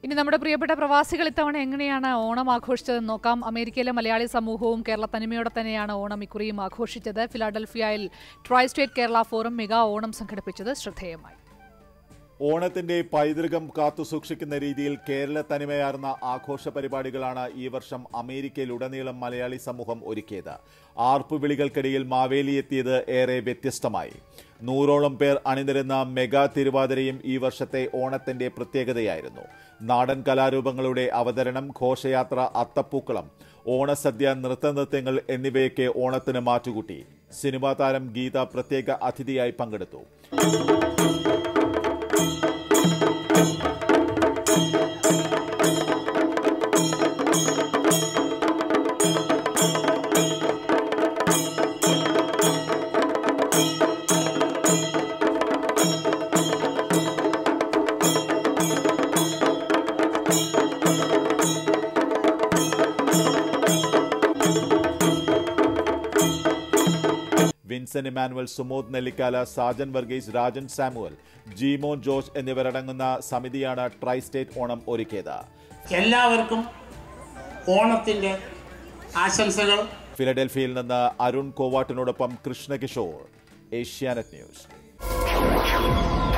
ഇനി നമ്മുടെ പ്രിയപ്പെട്ട പ്രവാസികൾ ഇത്തവണ എങ്ങനെയാണ് ഓണം ആഘോഷിച്ചതെന്ന് നോക്കാം അമേരിക്കയിലെ മലയാളി സമൂഹവും കേരള തനിമയോടെ തന്നെയാണ് ഓണം ഇക്കുറിയും ആഘോഷിച്ചത് ഫിലാഡൽഫിയയിൽ tri state Kerala forum mega Onam സംഘടിപ്പിച്ചത് ശ്രദ്ധേയമായി ഓണത്തിന്റെ പൈതൃകം കാത്തുസൂക്ഷിക്കുന്ന രീതിയിൽ കേരള തനിമയാർന്ന ആഘോഷ പരിപാടികളാണ് ഈ വർഷം അമേരിക്കയിലുടനീളം മലയാളി സമൂഹം ഒരുക്കിയത് ആർപ്പുവിളികൾക്കിടയിൽ മാവേലി എത്തിയത് ഏറെ വ്യത്യസ്തമായി നൂറോളം പേർ അണിനിരുന്ന മെഗാ തിരുവാതിരയും ഈ വർഷത്തെ ഓണത്തിന്റെ പ്രത്യേകതയായിരുന്നു നാടൻ കലാരൂപങ്ങളുടെ അവതരണം ഘോഷയാത്ര അത്തപ്പൂക്കളം ഓണസദ്യ നൃത്തനൃത്യങ്ങൾ എന്നിവയൊക്കെ ഓണത്തിന് മാറ്റുകൂട്ടി സിനിമാ താരം ഗീത പ്രത്യേക അതിഥിയായി പങ്കെടുത്തു Vincent Emmanuel Sumod Nellikkala Sajan Varghese Rajan Samuel Jeemon George എന്നിവരടങ്ങുന്ന സമിതിയാണ് ട്രൈ സ്റ്റേറ്റ് ഓണം ഒരുക്കിയത് എല്ലാവർക്കും ഓണത്തിൻ്റെ ആശംസകൾ ഫിലഡൽഫിയയിൽ നിന്ന് അരുൺ കോവാട്ടിനോടൊപ്പം കൃഷ്ണകിഷോർ ഏഷ്യാനെറ്റ് ന്യൂസ്